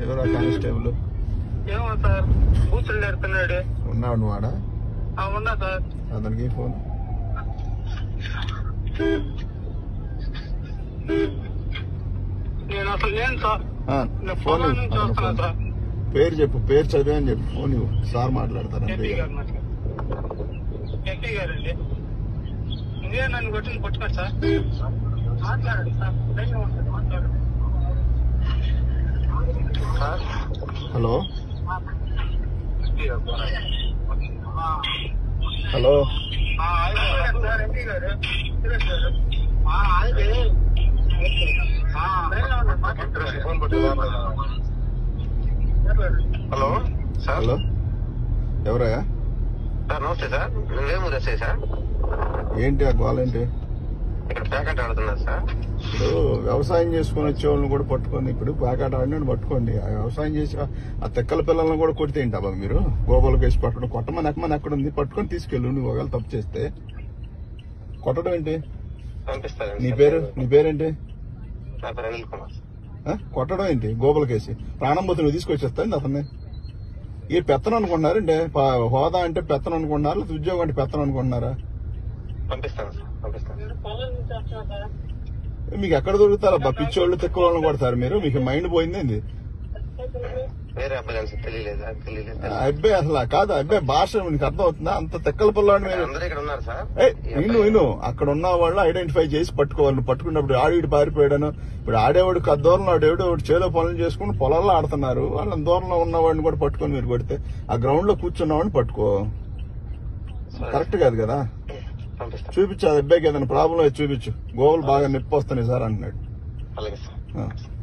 ఎవరా కానిస్టేబుల్ ఏమో సార్ కూతురు నేర్పుతున్నాడు ఉన్నాడు నువ్వు ఆడ ఆ, ఉన్నా సార్ అతనికి ఫోన్ నేను అసలు లేను సార్ ఆ, నేను ఫోన్ పొలం ఇవ్వు. నుంచి అతను వస్తున్నా ఫోన్. సార్ పేరు చెప్పు పేరు చదివా అని చెప్పు ఫోన్ ఇవ్వు సార్ మాట్లాడతారు అంతే ఎంపీ గారు మాట్లాడు ఎంపీ గారు అండి ఇదే నన్ను కొట్టింది కొట్టుకోండి సార్ మాట్లాడండి సార్ ధైర్యం ఉంటుంది, మాట్లాడండి సార్ హలో ఎంపీ గారు ఆ, హలో ఆ, ఆయన సార్ ఎంపీ గారు సురేష్ గారు ఆ, ఆయనే. ఆ, ధైర్యం ఉంటుంది, మాట్లాడండి. హలో సార్ హలో ఎవరయ్యా సార్ నమస్తే సార్ నేను వేమూరు ఎస్ఐ సార్ ఏంటి ఆ గోల్ ఏంటి ఇక్కడ ప్యాకెట్ ఆడుతున్నారు సార్ ఇప్పుడు వ్యవసాయం చేసుకుని వచ్చే వాళ్ళని కూడా పట్టుకొని ఇప్పుడు ప్యాకెట్ ఆడినట్టు పట్టుకోండి ఆ వ్యవసాయం చేసి ఆ- ఆ తెక్కల పిల్లలను కూడా కొడితే ఏంటబ్బా మీరు గోపాలకు వేసి పట్టడం కొట్టమని ఎక్కమని ఎక్కడ ఉంది పట్టుకొని తీసుకెళ్ళు నువ్వు ఒకవేళ తప్పు చేస్తే కొట్టడం ఏంటి పంపిస్తాను నీ పేరు నీ పేరేంటి నా పేరు అనిల్ కుమార్ ఆ? కొట్టడం ఏంటి గోపాలకేసి ప్రాణం పోతే నువ్వు తీసుకొచ్చేస్తాండి అతన్ని ఈ పెత్తనం అనుకుంటున్నారండి ప- హోదా అంటే పెత్తనం అనుకుంటున్నారా లేదా ఉద్యోగం అంటే పెత్తనం అనుకుంటున్నారా పంపిస్తాను సార్ పంపిస్తాను నేను పొలం నుంచి వస్తున్నా సార్ మీకు ఎక్కడ దొరుకుతారబ్బా పిచ్చోళ్ళు తిక్కువాళ్ళని కొడతారు మీరు మీకు మైండ్ పోయింది వేరే అబ్బాయి అని తెలియలేదు సార్ తెలియలేదు అబ్బాయి అసలు కాదు అబ్బాయి భాష నీకు అర్థం అవుతుందా అంత తెక్కల పిల్లాడు మీరు అందరూ ఇక్కడ ఉన్నారు సార్ ఏయ్, విను విను అక్కడ ఉన్న వాళ్ళు ఐడెంటిఫై చేసి పట్టుకోవాలి నువ్వు పట్టుకున్నప్పుడు ఆడిడు పారిపోయాడను ఇప్పుడు ఆడేవాడు కద్ద దూరంలో ఆడేవాడు వాడు చేలో పనులు చేసుకుని పొలాల్లో ఆడుతున్నారు వాళ్ళ దూరంలో ఉన్నవాడిని కూడా పట్టుకొని మీరు కొడితే ఆ గ్రౌండ్ లో కూర్చున్నవాడిని పట్టుకో సరే. కరెక్ట్ కాదు కదా పంపిస్తాను చూపించు అది అబ్బాయికి ఏదైనా ప్రాబ్లం అయితే చూపించు గోవులు బాగా నొప్పి వస్తున్నాయి సార్ అంటున్నాడు అలాగే సార్ ఆ.